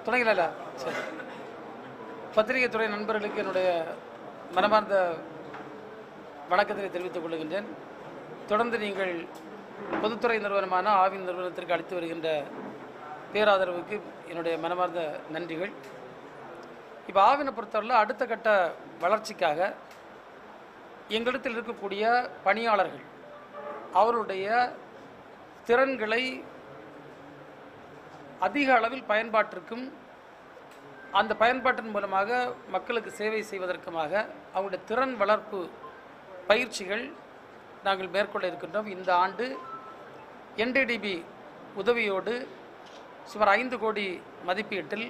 தொடங்கல சரி பத்திரிகை துறை நண்பர்களுக்கு என்னுடைய மனமார்ந்த வணக்கத்தை தெரிவித்துக் கொள்கின்றேன் தொடர்ந்து நீங்கள் பொதுத்துறை நிறுவனமான ஆவின் நிறுவனத்திற்கு அளித்து வருகின்ற பேராதரவுக்கு என்னுடைய மனமார்ந்த நன்றிகள் இப்போ ஆவினை பொறுத்தவரையில் அடுத்த கட்ட வளர்ச்சிக்காக எங்களிடத்தில் இருக்கக்கூடிய பணியாளர்கள் அவருடைய திறன்களை அதிக அளவில் பயன்பாட்டிற்கும் அந்த பயன்பாட்டின் மூலமாக மக்களுக்கு சேவை செய்வதற்குமாக அவருடைய திறன் வளர்ப்பு பயிற்சிகள் நாங்கள் மேற்கொள்ள இருக்கின்றோம் இந்த ஆண்டு என்டிடிபி உதவியோடு சுமார் ஐந்து கோடி மதிப்பீட்டில்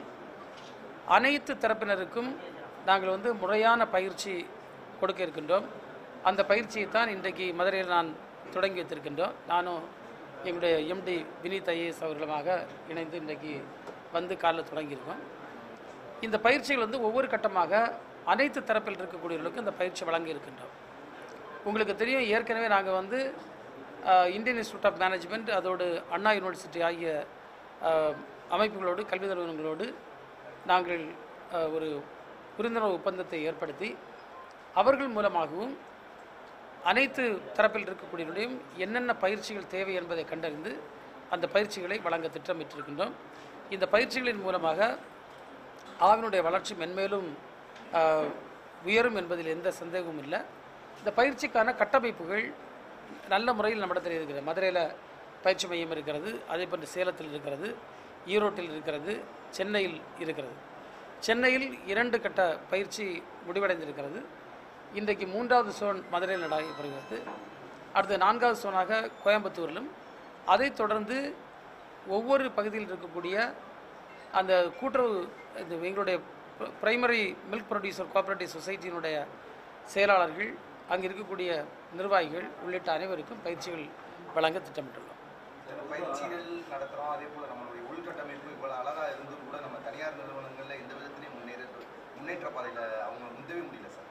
அனைத்து தரப்பினருக்கும் நாங்கள் வந்து முறையான பயிற்சி கொடுக்க இருக்கின்றோம் அந்த பயிற்சியை தான் இன்றைக்கு மதுரையில் நான் தொடங்கி வைத்திருக்கின்றோம் நானும் எங்களுடைய எம்டி வினீத் ஐஏஎஸ் அவர்களுமாக இணைந்து இன்றைக்கு வந்து காலைல தொடங்கியிருக்கோம் இந்த பயிற்சிகள் வந்து ஒவ்வொரு கட்டமாக அனைத்து தரப்பில் இருக்கக்கூடியவர்களுக்கு இந்த பயிற்சி வழங்கி இருக்கின்றோம் உங்களுக்கு தெரியும் ஏற்கனவே நாங்கள் வந்து அஹ், இந்தியன் இன்ஸ்டியூட் ஆஃப் மேனேஜ்மெண்ட் அதோடு அண்ணா யூனிவர்சிட்டி ஆகிய அஹ், அமைப்புகளோடு கல்வி நிறுவனங்களோடு நாங்கள் அஹ், ஒரு புரிந்துணர்வு ஒப்பந்தத்தை ஏற்படுத்தி அவர்கள் மூலமாகவும் அனைத்து தரப்பில் இருக்கக்கூடியவர்களையும் என்னென்ன பயிற்சிகள் தேவை என்பதை கண்டறிந்து அந்த பயிற்சிகளை வழங்க திட்டமிட்டிருக்கின்றோம் இந்த பயிற்சிகளின் மூலமாக ஆவினுடைய வளர்ச்சி மென்மேலும் ஆஹ், உயரும் என்பதில் எந்த சந்தேகமும் இல்லை இந்த பயிற்சிக்கான கட்டமைப்புகள் நல்ல முறையில் நம்மிடத்தில் இருக்கிறது மதுரையில் பயிற்சி மையம் இருக்கிறது அதே போன்று சேலத்தில் இருக்கிறது ஈரோட்டில் இருக்கிறது சென்னையில் இருக்கிறது சென்னையில் இரண்டு கட்ட பயிற்சி முடிவடைந்திருக்கிறது இன்றைக்கு மூன்றாவது சோன் மதுரையில் நடைபெறுகிறது அடுத்து நான்காவது சோனாக கோயம்புத்தூரிலும் அதைத் தொடர்ந்து ஒவ்வொரு பகுதியில் இருக்கக்கூடிய அந்த கூட்டுறவு இந்த எங்களுடைய பிரைமரி மில்க் ப்ரொடியூசர் கோஆபரேட்டிவ் சொசைட்டியினுடைய செயலாளர்கள் அங்கே இருக்கக்கூடிய நிர்வாகிகள் உள்ளிட்ட அனைவருக்கும் பயிற்சிகள் வழங்க திட்டமிட்டுள்ளோம் இந்த பயிற்சிகள் நடத்துகிறோம் அதே போல் நம்மளுடைய உள்கட்டமைப்பு இவ்வளோ அழகாக இருந்தும் கூட நம்ம தனியார் நிறுவனங்களில் எந்த விதத்திலையும் முன்னேற முன்னேற்ற பாதையில் அவங்க முந்தவே முடியல சார்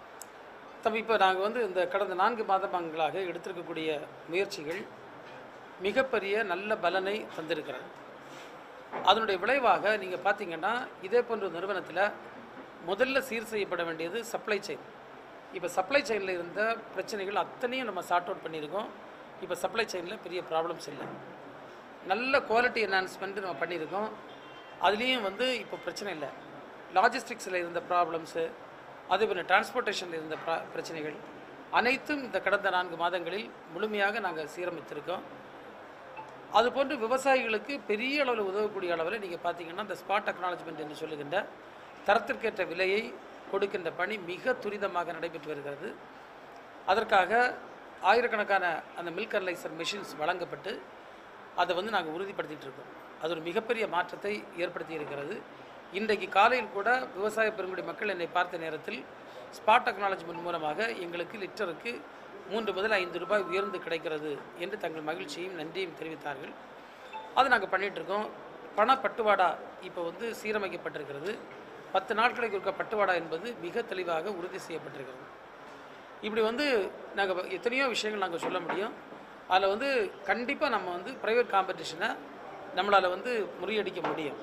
தம்பி இப்போ நாங்கள் வந்து இந்த கடந்த நான்கு மாதங்களாக எடுத்திருக்கக்கூடிய முயற்சிகள் மிகப்பெரிய நல்ல பலனை தந்திருக்கிறது அதனுடைய விளைவாக நீங்கள் பார்த்தீங்கன்னா இதே போன்ற நிறுவனத்தில் முதல்ல சீர் செய்யப்பட வேண்டியது சப்ளை செயின் இப்போ சப்ளை செயினில் இருந்த பிரச்சனைகள் அத்தனையும் நம்ம சார்ட் அவுட் பண்ணியிருக்கோம் இப்போ சப்ளை செயினில் பெரிய ப்ராப்ளம்ஸ் இல்லை நல்ல குவாலிட்டி என்ஹான்ஸ்மெண்ட் நம்ம பண்ணியிருக்கோம் அதுலேயும் வந்து இப்போ பிரச்சனை இல்லை லாஜிஸ்டிக்ஸில் இருந்த ப்ராப்ளம்ஸு அதே போல் டிரான்ஸ்போர்ட்டேஷனில் இருந்த ப்ரா பிரச்சனைகள் அனைத்தும் இந்த கடந்த நான்கு மாதங்களில் முழுமையாக நாங்கள் சீரமைத்திருக்கோம் அதுபோன்று விவசாயிகளுக்கு பெரிய அளவில் உதவக்கூடிய அளவில் நீங்கள் பார்த்தீங்கன்னா இந்த ஸ்பாட் அக்னாலஜ்மெண்ட் என்று சொல்லுகின்ற தரத்திற்கேற்ற விலையை கொடுக்கின்ற பணி மிக துரிதமாக நடைபெற்று வருகிறது அதற்காக ஆயிரக்கணக்கான அந்த மில்க் அனலைசர் மிஷின்ஸ் வழங்கப்பட்டு அதை வந்து நாங்கள் உறுதிப்படுத்திட்டு இருக்கோம் அது ஒரு மிகப்பெரிய மாற்றத்தை ஏற்படுத்தி இருக்கிறது இன்றைக்கு காலையில் கூட விவசாய பெருங்குடி மக்கள் என்னை பார்த்த நேரத்தில் ஸ்பாட் அக்னாலஜ்மெண்ட் மூலமாக எங்களுக்கு லிட்டருக்கு மூன்று முதல் ஐந்து ரூபாய் உயர்ந்து கிடைக்கிறது என்று தங்கள் மகிழ்ச்சியும் நன்றியும் தெரிவித்தார்கள் அதை நாங்கள் பண்ணிட்டு இருக்கோம் பண பட்டுவாடா இப்போ வந்து சீரமைக்கப்பட்டிருக்கிறது பத்து நாட்களுக்கு இருக்க பட்டுவாடா என்பது மிக தெளிவாக உறுதி செய்யப்பட்டிருக்கிறது இப்படி வந்து நாங்கள் எத்தனையோ விஷயங்கள் நாங்கள் சொல்ல முடியும் அதில் வந்து கண்டிப்பாக நம்ம வந்து ப்ரைவேட் காம்படிஷனை நம்மளால் வந்து முறியடிக்க முடியும்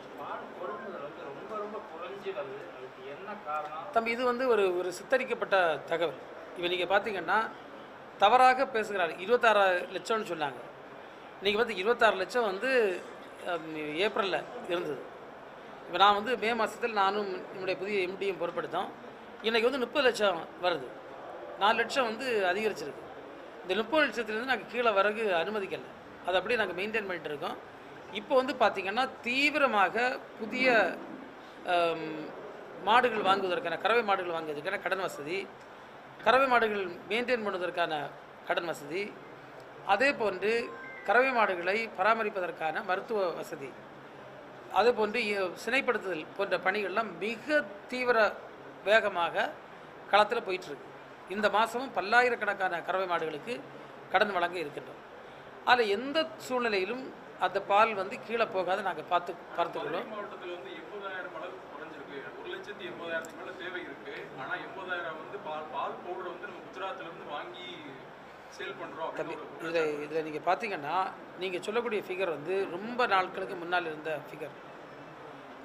தம்பி இது வந்து ஒரு ஒரு சித்தரிக்கப்பட்ட தகவல் இப்போ நீங்கள் பார்த்தீங்கன்னா தவறாக பேசுகிறார் இருபத்தாறு லட்சம்னு சொன்னாங்க நீங்கள் வந்து இருபத்தாறு லட்சம் வந்து ஏப்ரலில் இருந்தது இப்போ நான் வந்து மே மாதத்தில் நானும் என்னுடைய புதிய எம்டியும் பொறுப்படுத்தோம் இன்றைக்கி வந்து முப்பது லட்சம் வருது நாலு லட்சம் வந்து அதிகரிச்சிருக்கு இந்த முப்பது லட்சத்துலேருந்து நாங்கள் கீழே வரகு அனுமதிக்கலை அதை அப்படியே நாங்கள் மெயின்டைன் பண்ணிட்டு இருக்கோம் இப்போ வந்து பார்த்திங்கன்னா தீவிரமாக புதிய ஆம், மாடுகள் வாங்குவதற்கான கறவை மாடுகள் வாங்குவதற்கான கடன் வசதி கறவை மாடுகள் மெயின்டைன் பண்ணுவதற்கான கடன் வசதி அதே போன்று கறவை மாடுகளை பராமரிப்பதற்கான மருத்துவ வசதி அதே போன்று இ- சினைப்படுத்துதல் போன்ற பணிகள்லாம் மிக தீவிர வேகமாக களத்தில் போயிட்டுருக்கு இந்த மாதமும் பல்லாயிரக்கணக்கான கறவை மாடுகளுக்கு கடன் வழங்க இருக்கின்றோம் அதில் எந்த சூழ்நிலையிலும் அந்த பால் வந்து கீழே போகாத நாங்கள் பார்த்து பார்த்துக்கிறோம் மாவட்டத்தில் வந்து எண்பதாயிரம் அளவுக்கு குறைஞ்சிருக்கு ஒரு லட்சத்தி எண்பதாயிரத்துக்கு மேல தேவை இருக்கு ஆனா எண்பதாயிரம் வந்து பால் பால் பவுடர் வந்து நம்ம குஜராத்ல இருந்து வாங்கி சேல் பண்றோம் தம்பி அப்படின்னு ஒரு இதில் இதில் நீங்கள் பார்த்தீங்கன்னா நீங்கள் சொல்லக்கூடிய ஃபிகர் வந்து ரொம்ப நாட்களுக்கு முன்னால் இருந்த ஃபிகர்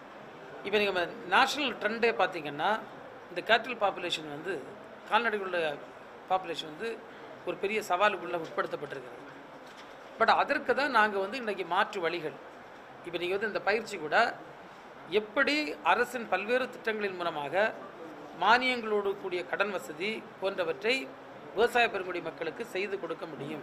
இப்போ நீங்கள் நேஷ்னல் ட்ரெண்டே பார்த்தீங்கன்னா இந்த கேட்டில் பாப்புலேஷன் வந்து கால்நடைகளுடைய பாப்புலேஷன் வந்து ஒரு பெரிய சவாலுக்குள்ளே உட்படுத்தப்பட்டிருக்கிறது பட் அதற்கு தான் நாங்கள் வந்து இன்றைக்கி மாற்று வழிகள் இப்போ நீங்கள் வந்து இந்த பயிற்சி கூட எப்படி அரசின் பல்வேறு திட்டங்களின் மூலமாக மானியங்களோடு கூடிய கடன் வசதி போன்றவற்றை விவசாய பெருங்குடி மக்களுக்கு செய்து கொடுக்க முடியும்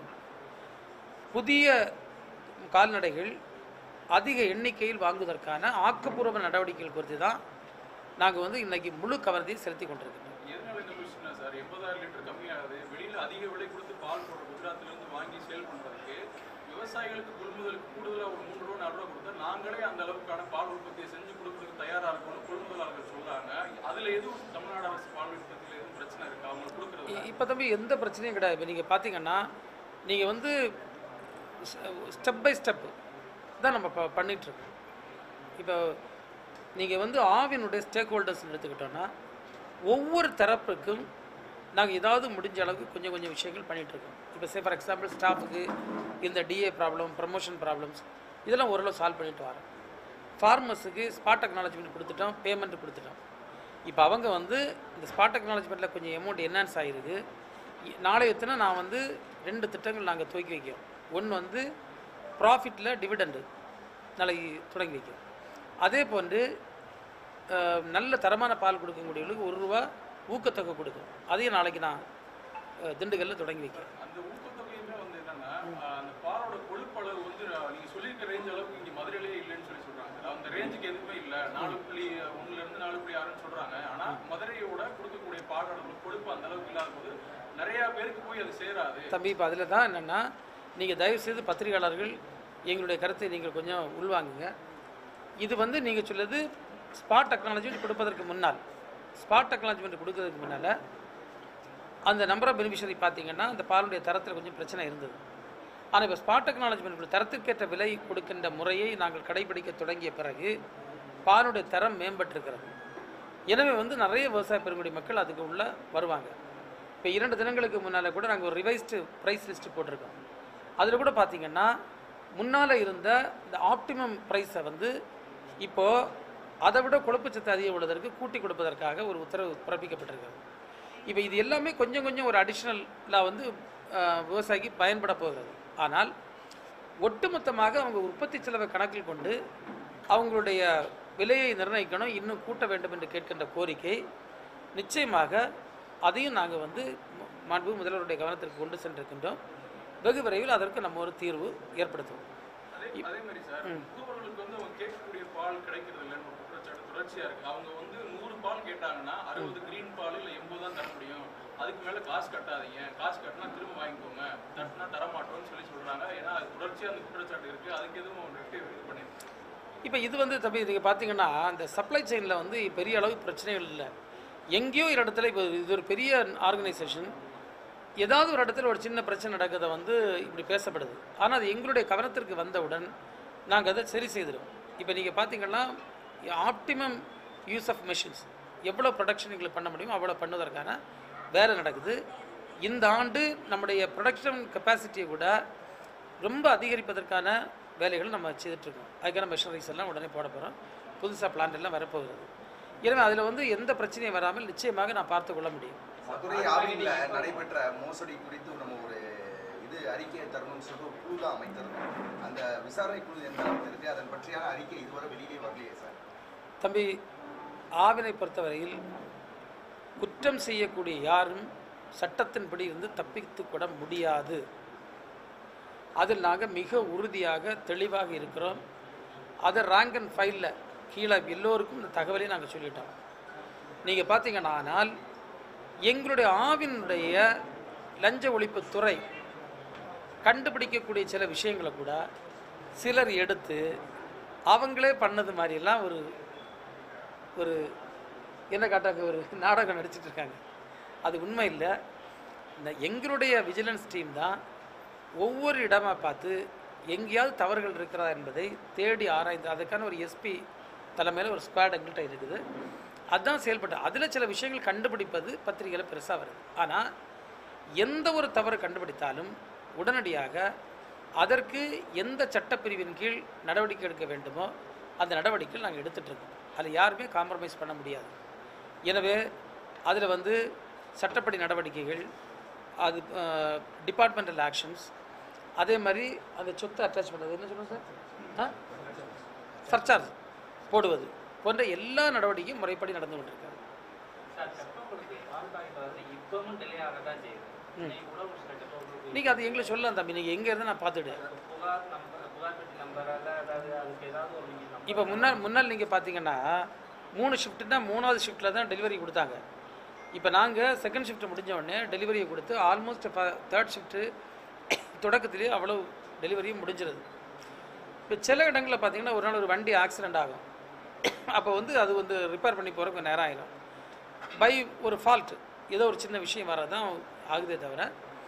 புதிய கால்நடைகள் அதிக எண்ணிக்கையில் வாங்குவதற்கான ஆக்கப்பூர்வ நடவடிக்கைகள் குறித்து தான் நாங்கள் வந்து இன்னைக்கு முழு கவனத்தையும் செலுத்தி கொண்டிருக்கிறோம் எதனால இந்த பிரச்சனை சார் எண்பதாயிரம் லிட்டர் கம்மியாகுது வெளியில அதிக விலை கொடுத்து பால் போடுற குஜராத்ல இருந்து வாங்கி சேல் பண்றதுக்கு விவசாயிகளுக்கு கொள்முதலுக்கு கூடுதலா ஒரு மூணு ரூபா நாலு ரூபா கொடுத்தா நாங்களே அந்த அளவுக்கான பால் உற்பத்தியை செஞ்சு கொடுக்கறதுக்கு தயாரா இருக்கணும் கொள்முதலாளர்கள் சொல்றாங்க அதுல எதுவும் தமிழ்நாடு அரசு பால் உற்பத்தியில எதுவும் பிரச்சனை இருக்கா அவங்க கொடுக்கறது இப்போ தம்பி எந்த பிரச்சனையும் கிடையாது இப்போ நீங்கள் பார்த்தீங்கன்னா நீங்கள் வந்து ஸ்டெப் பை ஸ்டெப் தான் நம்ம ப பண்ணிகிட்ருக்கோம் இப்போ நீங்கள் வந்து ஆவினுடைய ஸ்டேக் ஹோல்டர்ஸ் எடுத்துக்கிட்டோன்னா ஒவ்வொரு தரப்புக்கும் நாங்கள் ஏதாவது முடிஞ்ச அளவுக்கு கொஞ்சம் கொஞ்சம் விஷயங்கள் பண்ணிகிட்ருக்கோம் இப்போ சே ஃபார் எக்ஸாம்பிள் ஸ்டாஃபுக்கு இந்த டிஏ ப்ராப்ளம் ப்ரமோஷன் ப்ராப்ளம்ஸ் இதெல்லாம் ஓரளவு சால்வ் பண்ணிட்டு வரோம் ஃபார்மர்ஸுக்கு ஸ்பாட் அக்னாலஜ்மெண்ட் கொடுத்துட்டோம் பேமெண்ட் கொடுத்துட்டோம் இப்போ அவங்க வந்து இந்த ஸ்பாட் டெக்னாலஜிமெண்ட்டில் கொஞ்சம் அமௌண்ட் என்ஹான்ஸ் ஆகிருக்கு இ- நாளைய எத்தனை நான் வந்து ரெண்டு திட்டங்கள் நாங்கள் துவக்கி வைக்கிறோம் ஒன்று வந்து ப்ராஃபிட்டில் டிவிடெண்டு நாளைக்கு தொடங்கி வைக்கிறோம் அதே போன்று அஹ், நல்ல தரமான பால் கொடுக்கக்கூடியவங்களுக்கு ஒரு ரூபா ஊக்கத்தொகை கொடுக்கும் அதையும் நாளைக்கு நான் அஹ், திண்டுக்கல்ல தொடங்கி வைக்கிறேன் அந்த ஊக்கத்தொகையுமே வந்து என்னன்னா ஆஹ், அந்த பாலோட கொழுப்பளவு வந்து ஆஹ், நீங்க சொல்லியிருக்க ரேஞ்ச் அளவுக்கு இங்க மதுரையிலேயே இல்லைன்னு சொல்லி சொல்றாங்க அந்த ரேஞ்சுக்கு எதுவுமே இல்ல நாலு புள்ளி ஒண்ணுல இருந்து நாலு புள்ளி ஆறுன்னு சொல்றாங்க ஆனா மதுரையோட கொடுக்கக்கூடிய பாலோட கொழுப்பு அந்த அளவுக்கு இல்லாத போது நிறைய பேருக்கு போய் அது சேராது தம்பி இப்போ அதில் தான் என்னென்னா நீங்கள் தயவுசெய்து பத்திரிகையாளர்கள் எங்களுடைய கருத்தை நீங்கள் கொஞ்சம் உள்வாங்குங்க இது வந்து நீங்கள் சொல்லுது ஸ்பாட் டெக்னாலஜி கொடுப்பதற்கு முன்னால் ஸ்பாட் டெக்னாலஜிமெண்ட் கொடுக்கறதுக்கு முன்னால் அந்த நம்பர் ஆஃப் பெனிஃபிஷரி பார்த்தீங்கன்னா அந்த பாலுடைய தரத்தில் கொஞ்சம் பிரச்சனை இருந்தது ஆனால் இப்போ ஸ்பாட் டெக்னாலஜிமெண்ட் தரத்திற்கேற்ற விலை கொடுக்கின்ற முறையை நாங்கள் கடைபிடிக்க தொடங்கிய பிறகு பாலுடைய தரம் மேம்பட்டிருக்கிறது எனவே வந்து நிறைய விவசாய பெருங்குடி மக்கள் அதுக்கு உள்ள வருவாங்க இப்போ இரண்டு தினங்களுக்கு முன்னால் கூட நாங்கள் ஒரு ரிவைஸ்டு ப்ரைஸ் லிஸ்ட் போட்டிருக்கோம் அதில் கூட பார்த்தீங்கன்னா முன்னால் இருந்த இந்த ஆப்டிமம் ப்ரைஸை வந்து இப்போது அதை விட கொழுப்புச்சத்து அதிகம் உள்ளதற்கு கூட்டி கொடுப்பதற்காக ஒரு உத்தரவு பிறப்பிக்கப்பட்டிருக்கிறது இப்போ இது எல்லாமே கொஞ்சம் கொஞ்சம் ஒரு அடிஷ்னலாக வந்து அஹ், விவசாயிக்கு பயன்பட போகிறது ஆனால் ஒட்டுமொத்தமாக அவங்க உற்பத்தி செலவை கணக்கில் கொண்டு அவங்களுடைய விலையை நிர்ணயிக்கணும் இன்னும் கூட்ட வேண்டும் என்று கேட்கின்ற கோரிக்கை நிச்சயமாக அதையும் நாங்கள் வந்து ம- மாண்பு முதல்வருடைய கவனத்திற்கு கொண்டு சென்றிருக்கின்றோம் வெகு விரைவில் அதற்கு நம்ம ஒரு தீர்வு ஏற்படுத்துவோம் அதே அதே மாதிரி சார் முகவர்களுக்கு வந்து அவங்க கேட்கக்கூடிய பால் கிடைக்கிறது இல்லைன்னு ஒரு குற்றச்சாட்டு தொடர்ச்சியா இருக்கு அவங்க வந்து நூறு பால் கேட்டாங்கன்னா அறுபது கிரீன் பால் இல்ல எண்பது தான் தர முடியும் அதுக்கு மேல காசு கட்டாதீங்க காசு கட்டினா திரும்ப வாங்கிக்கோங்க தட்டினா தர மாட்டோம்னு சொல்லி சொல்றாங்க ஏன்னா அது தொடர்ச்சியா அந்த குற்றச்சாட்டு இருக்கு அதுக்கு எதுவும் அவங்க இது பண்ணிருக்கு இப்போ இது வந்து தம்பி நீங்கள் பார்த்தீங்கன்னா இந்த சப்ளை செயினில் வந்து பெரிய அளவு பிரச்சனைகள் இல்லை எங்கேயோ ஒரு இடத்துல இப்போ இது ஒரு பெரிய ஆர்கனைசேஷன் ஏதாவது ஒரு இடத்துல ஒரு சின்ன பிரச்சனை நடக்கிறத வந்து இப்படி பேசப்படுது ஆனால் அது எங்களுடைய கவனத்திற்கு வந்தவுடன் நாங்கள் அதை சரி செய்திடுவோம் இப்போ நீங்கள் பார்த்தீங்கன்னா ஆப்டிமம் யூஸ் ஆஃப் மெஷின்ஸ் எவ்வளோ ப்ரொடக்ஷன் எங்களுக்கு பண்ண முடியுமோ அவ்வளோ பண்ணுவதற்கான வேலை நடக்குது இந்த ஆண்டு நம்முடைய ப்ரொடக்ஷன் கெப்பாசிட்டியை விட ரொம்ப அதிகரிப்பதற்கான வேலைகள் நம்ம செய்துட்ருக்கோம் அதுக்கான மெஷினரிஸ் எல்லாம் உடனே போட போகிறோம் புதுசாக பிளான்ட் எல்லாம் வரப்போகிறது எனவே அதில் வந்து எந்த பிரச்சனையும் வராமல் நிச்சயமாக நான் பார்த்து கொள்ள முடியும் மதுரை ஆவின்ல நடைபெற்ற மோசடி குறித்து நம்ம ஒரு இது அறிக்கையை தரணும்னு சொல்லிட்டு ஒரு குழு தான் அமைத்திருந்தோம் அந்த விசாரணை குழு எந்த அளவுக்கு இருக்கு அதன் பற்றியான அறிக்கை இதுவரை வெளியே வரலையே சார் தம்பி ஆவினை பொறுத்தவரையில் குற்றம் செய்யக்கூடிய யாரும் சட்டத்தின்படி இருந்து தப்பித்து கூட முடியாது அதில் நாங்கள் மிக உறுதியாக தெளிவாக இருக்கிறோம் அதை ரேங்க் அண்ட் ஃபைலில் கீழே எல்லோருக்கும் இந்த தகவலையும் நாங்கள் சொல்லிட்டோம் நீங்கள் பார்த்தீங்கன்னா ஆனால் எங்களுடைய ஆவினுடைய லஞ்ச ஒழிப்புத்துறை கண்டுபிடிக்கக்கூடிய சில விஷயங்களை கூட சிலர் எடுத்து அவங்களே பண்ணது மாதிரிலாம் ஒரு ஒரு என்ன காட்டாங்க ஒரு நாடகம் நடிச்சிட்டு இருக்காங்க அது உண்மை இல்லை இந்த எங்களுடைய விஜிலன்ஸ் டீம் தான் ஒவ்வொரு இடமா பார்த்து எங்கேயாவது தவறுகள் இருக்கிறதா என்பதை தேடி ஆராய்ந்து அதுக்கான ஒரு எஸ்பி தலைமையில் ஒரு ஸ்குவாட் எங்கள்கிட்ட இருக்குது அதுதான் செயல்பட்டு அதில் சில விஷயங்கள் கண்டுபிடிப்பது பத்திரிகையில் பெருசாக வருது ஆனால் எந்த ஒரு தவறு கண்டுபிடித்தாலும் உடனடியாக அதற்கு எந்த சட்டப்பிரிவின் கீழ் நடவடிக்கை எடுக்க வேண்டுமோ அந்த நடவடிக்கைகள் நாங்கள் எடுத்துகிட்ருக்கோம் அதில் யாருமே காம்ப்ரமைஸ் பண்ண முடியாது எனவே அதில் வந்து சட்டப்படி நடவடிக்கைகள் அது டிபார்ட்மெண்டல் ஆக்ஷன்ஸ் அதே மாதிரி அந்த சொத்தை அட்டாச் பண்ணுறது என்ன சொல்லுங்கள் சார் ஆ சர்ச்சார்ஜ் போடுவது போன்ற எல்லா நடவடிக்கையும் முறைப்படி நடந்து கொண்டிருக்காங்க சார் கப்பல்களுக்கு பால் பாக்கெட் வந்து இப்பவும் டிலே ஆக தான் செய்யுது இன்னைக்கு கூட ஒரு சில கப்பல்களுக்கு நீங்கள் அது எங்களுக்கு சொல்லலாம் தம்பி நீங்கள் எங்கே இருந்து நான் பார்த்துட்டேன் புகார் நம்பர் புகார் பெட்டி நம்பரால அதாவது அதுக்கு ஏதாவது ஒரு நீங்கள் நம்பர் இப்போ முன்னால் முன்னால் நீங்கள் பார்த்தீங்கன்னா மூணு ஷிஃப்ட்டுனா மூணாவது ஷிஃப்ட்டில் தான் டெலிவரி கொடுத்தாங்க இப்போ நாங்கள் செகண்ட் ஷிஃப்ட் முடிஞ்ச உடனே டெலிவரியை கொடுத்து ஆல்மோஸ்ட் தேர்ட் ஷிஃப்ட்டு தொடக்கத்திலேயே அவ்வளோ டெலிவரியும் முடிஞ்சிருது இப்போ சில இடங்களில் பார்த்தீங்கன்னா ஒரு நாள் ஒரு வண்டி ஆக்சிடெண்ட் ஆகும் அப்போ வந்து அது வந்து ரிப்பேர் பண்ணி போகிறதுக்கு நேரம் ஆயிடும் பை ஒரு ஃபால்ட் ஏதோ ஒரு சின்ன விஷயம் வரது தான் ஆகுதே தவிர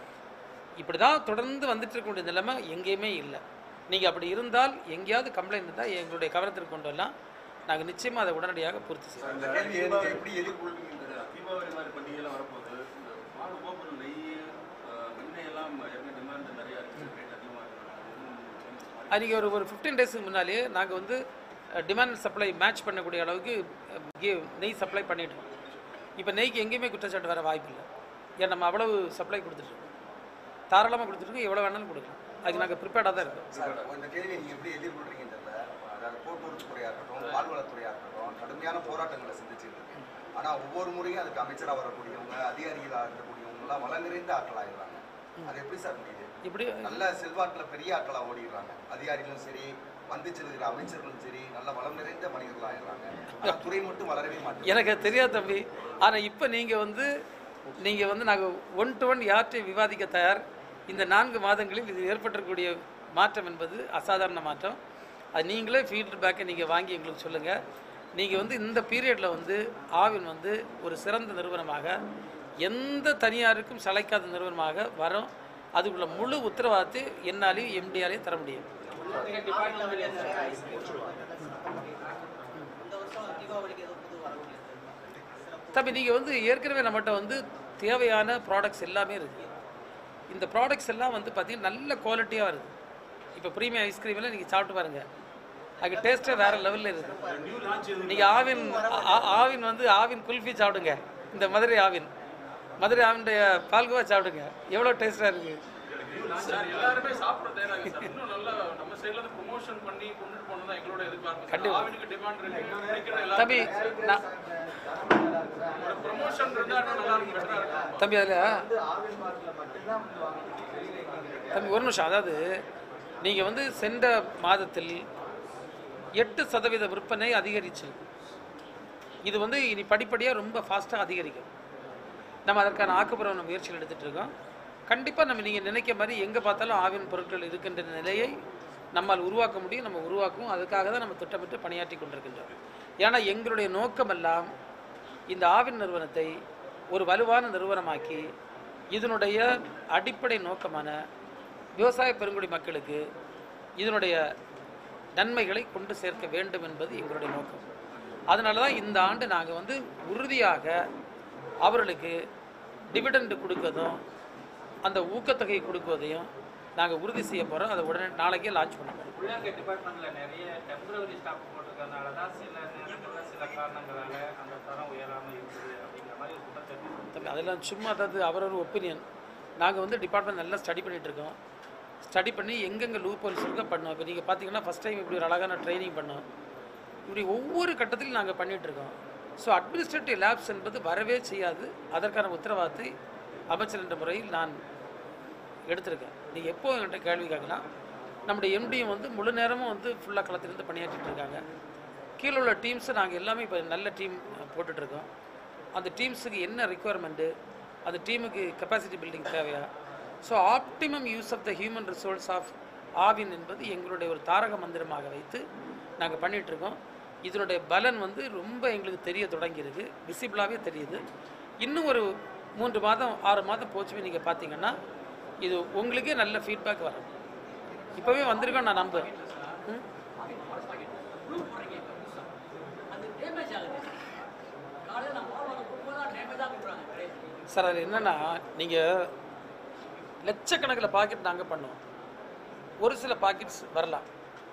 இப்படி தான் தொடர்ந்து வந்துட்டு இருக்க வேண்டிய நிலைமை எங்கேயுமே இல்லை நீங்கள் அப்படி இருந்தால் எங்கேயாவது கம்ப்ளைண்ட் இருந்தால் எங்களுடைய கவனத்திற்கு கொண்டு வரலாம் நாங்கள் நிச்சயமாக அதை உடனடியாக பூர்த்தி செய்வோம் இந்த கேள்வியை நீங்க எப்படி எதிர்கொள்வீங்க தீபாவளி மாதிரி பண்டிகைலாம் வரப்போகுது இந்த பால் கோபுரம் நெய் அஹ், வெண்ணெய் எல்லாம் ஏற்கனவே டிமாண்ட் நிறையா இருக்குது ரேட் அதிகமாக இருக்குது அன்றைக்கி ஒரு ஒரு ஃபிஃப்டீன் டேஸுக்கு முன்னாலேயே நாங்கள் வந்து டிமாண்ட் சப்ளை மேட்ச் பண்ணக்கூடிய அளவுக்கு அஹ், கி- நெய் சப்ளை பண்ணிட்டோம் இப்போ நெய்க்கு எங்கேயுமே குற்றச்சாட்டு வர வாய்ப்பு இல்லை ஏன் நம்ம அவ்வளவு சப்ளை கொடுத்துட்ருக்கோம் தாராளமாக கொடுத்துருக்கோம் எவ்வளோ வேணாலும் கொடுக்கலாம் அதுக்கு நாங்கள் ப்ரிப்பேர்டாக தான் இருக்கோம் சார் இந்த கேள்வியை நீங்க எப்படி எதிர்கொள்றீங்கன்னு தெரியல அதாவது போக்குவரத்து துறையா இருக்கட்டும் பால்வளத்துறையா இருக்கட்டும் கடுமையான போராட்டங்களை சந்திச்சுட்டு இருக்கு ஆனா ஒவ்வொரு முறையும் அதுக்கு அமைச்சரா வரக்கூடியவங்க அதிகாரிகளா இருக்கக்கூடியவங்க எல்லாம் வள நிறைந்த ஆட்களாகிறாங்க அது எப்படி சார் முடியுது இப்படி நல்ல செல்வாக்குல பெரிய ஆட்களா ஓடிடுறாங்க அதிகாரிகளும் சரி வந்து செல்கிற அமைச்சர்களும் சரி நல்ல வளம் நிறைந்த மனிதர்களா ஆயிடுறாங்க ஆனா துறை மட்டும் வளரவே மாட்டேங்குது எனக்கு அது தெரியாது தம்பி ஆனால் இப்போ நீங்கள் வந்து நீங்கள் வந்து நாங்கள் ஒன் டு ஒன் யார்கிட்டையும் விவாதிக்க தயார் இந்த நான்கு மாதங்களில் இது ஏற்பட்டிருக்கக்கூடிய மாற்றம் என்பது அசாதாரண மாற்றம் அது நீங்களே ஃபீட்பேக்கை நீங்கள் வாங்கி எங்களுக்கு சொல்லுங்கள் நீங்கள் வந்து இந்த பீரியடில் வந்து ஆவின் வந்து ஒரு சிறந்த நிறுவனமாக எந்த தனியாருக்கும் சளைக்காத நிறுவனமாக வரும் அதுக்குள்ள முழு உத்தரவாதத்தை என்னாலையும் எம்டிஆலையும் தர முடியும் இந்த வருஷம் தீபாவளிக்கு ஏதோ புது வரவுகள் தம்பி நீங்கள் வந்து ஏற்கனவே நம்மகிட்ட வந்து தேவையான ப்ராடக்ட்ஸ் எல்லாமே இருக்குது இந்த ப்ராடக்ட்ஸ் எல்லாம் வந்து பார்த்தீங்கன்னா நல்ல குவாலிட்டியாக வருது இப்போ ப்ரீமியம் ஐஸ்கிரீமில் நீங்கள் சாப்பிட்டு பாருங்கள் அது டேஸ்ட்டே வேறு லெவலில் இருக்குது நீங்கள் ஆவின் ஆ- ஆ- ஆவின் வந்து ஆவின் குல்ஃபி சாப்பிடுங்க இந்த மதுரை ஆவின் மதுரை ஆவினுடைய பால்கோவா சாப்பிடுங்க எவ்வளோ டேஸ்ட்டாக இருக்குது சார் எல்லாருமே சாப்பிட தயாராக சார் இன்னும் நல்லா நம்ம சைடுல இருந்து ப்ரொமோஷன் பண்ணி கொண்டுட்டு போனது தான் எங்களோட எதிர்பார்ப்பு சார். கண்டிப்பா. ஆவினுக்கு டிமாண்ட் இருக்கு கிடைக்கிற எல்லா தம்பி நான் ப்ரொமோஷன் இருந்தா இன்னும் நல்லா இருக்கும் பெட்டரா இருக்கும் தம்பி அதில் தம்பி ஒரு நிமிஷம் அதாவது நீங்கள் வந்து சென்ற மாதத்தில் எட்டு சதவீத விற்பனை அதிகரிச்சு இது வந்து இனி படிப்படியாக ரொம்ப ஃபாஸ்ட்டாக அதிகரிக்கும் நம்ம அதற்கான ஆக்கப்பூர்வமான முயற்சிகள் எடுத்துகிட்டு இருக்கோம் கண்டிப்பாக நம்ம நீங்கள் நினைக்க மாதிரி எங்கே பார்த்தாலும் ஆவின் பொருட்கள் இருக்கின்ற நிலையை நம்மால் உருவாக்க முடியும் நம்ம உருவாக்குவோம் அதுக்காக தான் நம்ம திட்டமிட்டு பணியாற்றி கொண்டிருக்கின்றோம் ஏன்னா எங்களுடைய நோக்கமெல்லாம் இந்த ஆவின் நிறுவனத்தை ஒரு வலுவான நிறுவனமாக்கி இதனுடைய அடிப்படை நோக்கமான விவசாய பெருங்குடி மக்களுக்கு இதனுடைய நன்மைகளை கொண்டு சேர்க்க வேண்டும் என்பது எங்களுடைய நோக்கம் அதனால தான் இந்த ஆண்டு நாங்கள் வந்து உறுதியாக அவர்களுக்கு டிவிடெண்ட் கொடுக்கறதும் அந்த ஊக்கத்தொகை கொடுக்குவதையும் நாங்கள் உறுதி செய்ய போகிறோம் அதை உடனே நாளைக்கே லான்ச் பண்ண போகிறோம் உள்ளாங்க டிபார்ட்மெண்ட்ல நிறைய டெம்பரவரி ஸ்டாப் போட்டிருக்கறதுனால தான் சில நேரங்களில் சில காரணங்களால அந்த தரம் உயராம இருக்குது அப்படிங்கிற மாதிரி ஒரு குற்றச்சாட்டு தம்பி அதெல்லாம் சும்மா அதாவது அவரவர் ஒப்பீனியன் நாங்கள் வந்து டிபார்ட்மெண்ட் நல்லா ஸ்டடி பண்ணிட்டு இருக்கோம் ஸ்டடி பண்ணி எங்கெங்கே லூப் ஹோல்ஸ் இருக்கோ பண்ணோம் இப்போ நீங்கள் பார்த்தீங்கன்னா ஃபஸ்ட் டைம் இப்படி ஒரு அழகான ட்ரைனிங் பண்ணோம் இப்படி ஒவ்வொரு கட்டத்திலும் நாங்கள் பண்ணிட்டு இருக்கோம் ஸோ அட்மினிஸ்ட்ரேட்டிவ் லேப்ஸ் என்பது வரவே செய்யாது அதற்கான உத்தரவாதத்தை அமைச்சர் என்ற முறையில் நான் எடுத்திருக்கேன் நீங்கள் எப்போ என்கிட்ட கேள்வி கேட்கலாம் நம்முடைய எம்டியும் வந்து முழு நேரமும் வந்து ஃபுல்லாக களத்திலிருந்து பணியாற்றிட்டு இருக்காங்க கீழே உள்ள டீம்ஸை நாங்கள் எல்லாமே இப்போ நல்ல டீம் போட்டுட்ருக்கோம் அந்த டீம்ஸுக்கு என்ன ரெக்குவயர்மெண்ட்டு அந்த டீமுக்கு கெப்பாசிட்டி பில்டிங் தேவையா so optimum use of the human resource of Aavin என்பது எங்களுடைய ஒரு தாரக மந்திரமாக வைத்து நாங்கள் பண்ணிகிட்ருக்கோம் இதனுடைய பலன் வந்து ரொம்ப எங்களுக்கு தெரிய தொடங்கியிருக்கு விசிபிளாகவே தெரியுது இன்னும் ஒரு மூன்று மாதம் ஆறு மாதம் போச்சுமே நீங்கள் பார்த்தீங்கன்னா இது உங்களுக்கே நல்ல ஃபீட்பேக் வரும் இப்போவே வந்திருக்கோம் நான் நம்புறேன் ம் அது டேமேஜ் ஆகுது காலையில் நான் போடுவாங்க போகும்போது டேமேஜ் தான் கொடுக்குறாங்க சார் அது என்னென்னா நீங்கள் லட்சக்கணக்கில் பாக்கெட் நாங்கள் பண்ணுவோம் ஒரு சில பாக்கெட்ஸ் வரலாம்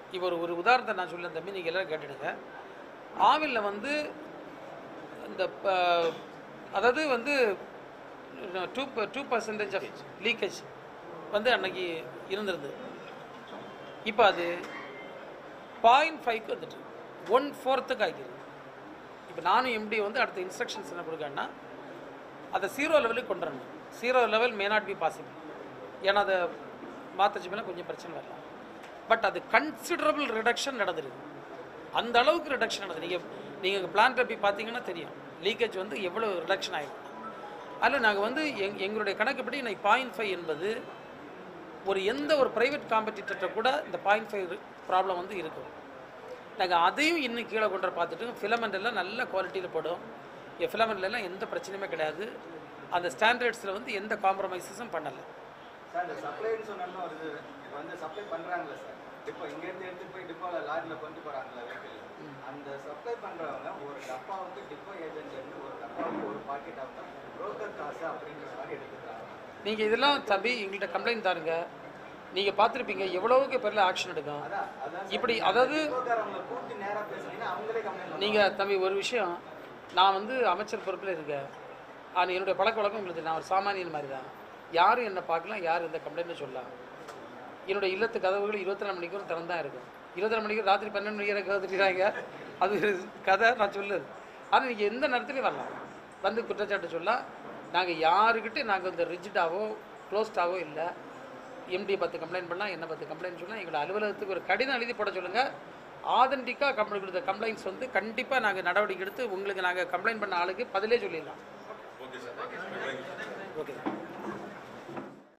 இப்போ ஒரு ஒரு உதாரணத்தை நான் சொல்ல தம்பி நீங்கள் எல்லோரும் கேட்டுடுங்க ஆவிலில் வந்து இந்த ப- அதாவது வந்து two two percentage of leakage வந்து அன்னைக்கு இருந்திருந்தது இப்போ அது பாயிண்ட் ஃபைவ்க்கு வந்துட்டு ஒன் ஃபோர்த்துக்கு ஆகிடுது இப்போ நானும் எம்டி வந்து அடுத்த இன்ஸ்ட்ரக்ஷன்ஸ் என்ன கொடுக்கன்னா அதை ஜீரோ லெவலுக்கு கொண்டு வரணும் zero level may not be possible ஏன்னா அதை மாற்றச்சு மேலே கொஞ்சம் பிரச்சனை வரலாம் பட் அது கன்சிடரபிள் ரிடக்ஷன் நடந்திருக்கு அந்த அளவுக்கு ரிடக்ஷன் நடந்தது நீங்கள் நீங்கள் பிளான்ட்டை போய் பார்த்தீங்கன்னா தெரியும் லீக்கேஜ் வந்து எவ்வளோ ரிடக்ஷன் ஆகிடும் அதில் நாங்கள் வந்து எங் எங்களுடைய கணக்குப்படி இன்னைக்கு பாயிண்ட் ஃபைவ் என்பது ஒரு எந்த ஒரு ப்ரைவேட் காம்படிட்டர்கிட்ட கூட இந்த பாயிண்ட் ஃபைவ் ப்ராப்ளம் வந்து இருக்கும் நாங்கள் அதையும் இன்னும் கீழே கொண்டு வர பார்த்துட்டு ஃபிலமெண்ட் எல்லாம் நல்ல குவாலிட்டியில் போடும் ஃபிலமெண்ட்ல எல்லாம் எந்த பிரச்சனையுமே கிடையாது அந்த ஸ்டாண்டர்ட்ஸில் வந்து எந்த காம்ப்ரமைசஸும் பண்ணலை சார் இந்த சப்ளைன்னு சொன்னோம்னா வருது இப்போ வந்து சப்ளை பண்ணுறாங்களே சார் டிப்போ இங்கேருந்து எடுத்துகிட்டு போய் டிப்போவில் லாரியில் கொண்டு போகிறாங்களே வெஹிக்கிள் அந்த சப்ளை பண்ணுறவங்க ஒரு டப்பாவுக்கு டிப்போ ஏஜென்ட்லேருந்து ஒரு டப்பாவுக்கு ஒரு பாக்கெட் ஆகுது புரோக்கர் காசு அப்படின்ற மாதிரி எடுத்துக்கிறாங்க நீங்கள் இதெல்லாம் தம்பி எங்கள்கிட்ட கம்ப்ளைண்ட் தாருங்க நீங்கள் பார்த்துருப்பீங்க எவ்வளவுக்கு பேரில் ஆக்ஷன் எடுக்கும் அதான் அதான் இப்படி அதாவது டிப்போக்காரவங்களை கூப்பிட்டு நேராக பேசுனீங்கன்னா அவங்களே கம்ப்ளைண்ட் நீங்கள் தம்பி ஒரு விஷயம் நான் வந்து அமைச்சர் பொறுப்பில் இருக்கேன் ஆனால் என்னுடைய பழக்க வழக்கம் உங்களுக்கு நான் ஒரு சாமானியன் மாதிரி தான் யாரும் என்னை பார்க்கலாம் யார் எந்த கம்ப்ளைண்ட்டும் சொல்லலாம் என்னுடைய இல்லத்து கதவுகள் இருபத்தி நாலு மணிக்கூர் திறந்தான் இருக்கும் இருபத்தி நாலு மணிக்கு ராத்திரி பன்னெண்டு மணிக்கு எனக்கு கதவுறாங்க அது ஒரு கதை நான் சொல்லுது ஆனால் நீங்கள் எந்த நேரத்துலையும் வரலாம் வந்து குற்றச்சாட்டு சொல்லலாம் நாங்கள் யாருக்கிட்ட நாங்கள் இந்த ரிஜிட்டாவோ க்ளோஸ்டாவோ இல்லை எம்டி பத்து கம்ப்ளைண்ட் பண்ணலாம் என்ன பத்து கம்ப்ளைண்ட் சொல்லலாம் எங்களோட அலுவலகத்துக்கு ஒரு கடிதம் எழுதி போட சொல்லுங்கள் ஆதென்டிக்காக கம்ப்ளைண்ட் கொடுத்த கம்ப்ளைண்ட்ஸ் வந்து கண்டிப்பாக நாங்கள் நடவடிக்கை எடுத்து உங்களுக்கு நாங்கள் கம்ப்ளைண்ட் பண்ண ஆளுக்கு பதிலே சொல்லிடலாம் ஓகே சார் ஓகே